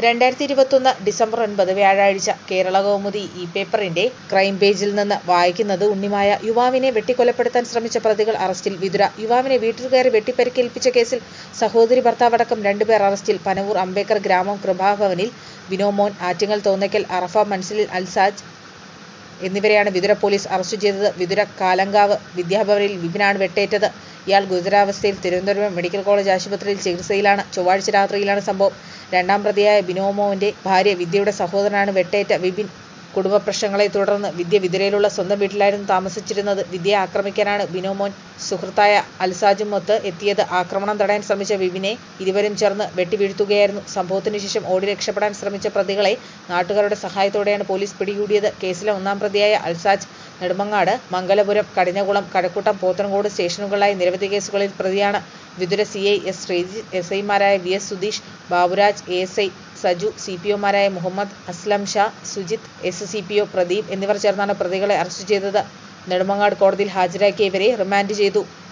രണ്ടായിരത്തി ഇരുപത്തൊന്ന് ഡിസംബർ ഒൻപത് വ്യാഴാഴ്ച കേരള കൗമുദി ഈ പേപ്പറിന്റെ ക്രൈം പേജിൽ നിന്ന് വായിക്കുന്നത് ഉണ്ണിമായ യുവാവിനെ വെട്ടിക്കൊലപ്പെടുത്താൻ ശ്രമിച്ച പ്രതികൾ അറസ്റ്റിൽ വിതുര യുവാവിനെ വീട്ടിൽ കയറി വെട്ടിപ്പരിക്കേൽപ്പിച്ച കേസിൽ സഹോദരി ഭർത്താവടക്കം രണ്ടുപേർ അറസ്റ്റിൽ പനവൂർ അംബേദ്കർ ഗ്രാമം കൃപാഭവനിൽ വിനോമോൻ ആറ്റിങ്ങൽ തോന്നയ്ക്കൽ അറഫ മൻസിലിൽ അൽസാജ് എന്നിവരെയാണ് വിതുര പോലീസ് അറസ്റ്റ് ചെയ്തത് വിതുര കാലങ്കാവ് വിദ്യാഭവനിൽ വിപിനാണ് വെട്ടേറ്റത് ഇയാൾ ഗുരുതരാവസ്ഥയിൽ തിരുവനന്തപുരം മെഡിക്കൽ കോളേജ് ആശുപത്രിയിൽ ചികിത്സയിലാണ് ചൊവ്വാഴ്ച രാത്രിയിലാണ് സംഭവം രണ്ടാം പ്രതിയായ ബിനോമോന്റെ ഭാര്യ വിദ്യയുടെ സഹോദരനാണ് വെട്ടേറ്റ വിപിൻ കുടുംബ പ്രശ്നങ്ങളെ തുടർന്ന് വിദ്യ വിതുരയിലുള്ള സ്വന്തം വീട്ടിലായിരുന്നു താമസിച്ചിരുന്നത് വിദ്യയെ ആക്രമിക്കാനാണ് ബിനോമോൻ സുഹൃത്തായ അൽസാജുമൊത്ത് എത്തിയത് ആക്രമണം തടയാൻ ശ്രമിച്ച വിപിനെ ഇരുവരും ചേർന്ന് വെട്ടിവീഴ്ത്തുകയായിരുന്നു സംഭവത്തിനു ശേഷം ഓടി രക്ഷപ്പെടാൻ ശ്രമിച്ച പ്രതികളെ നാട്ടുകാരുടെ സഹായത്തോടെയാണ് പോലീസ് പിടികൂടിയത് കേസിലെ ഒന്നാം പ്രതിയായ അൽസാജ് നെടുമങ്ങാട് മംഗലപുരം കടിഞ്ഞകുളം കഴക്കൂട്ടം പോത്തൻകോട് സ്റ്റേഷനുകളിലായി നിരവധി കേസുകളിൽ പ്രതിയാണ് Vithura C I S Sreejith S ഐമാരായ V S Sudheesh Baburaj A S I Saju C P ഒമാരായ Muhammad Aslam Shah Sujith S C P O Pradeep എന്നിവർ ചേർന്നാണ് പ്രതികളെ അറസ്റ്റ് ചെയ്തത് നെടുമങ്ങാട് കോടതിയിൽ ഹാജരാക്കിയ ഇവരെ റിമാൻഡ് ചെയ്തു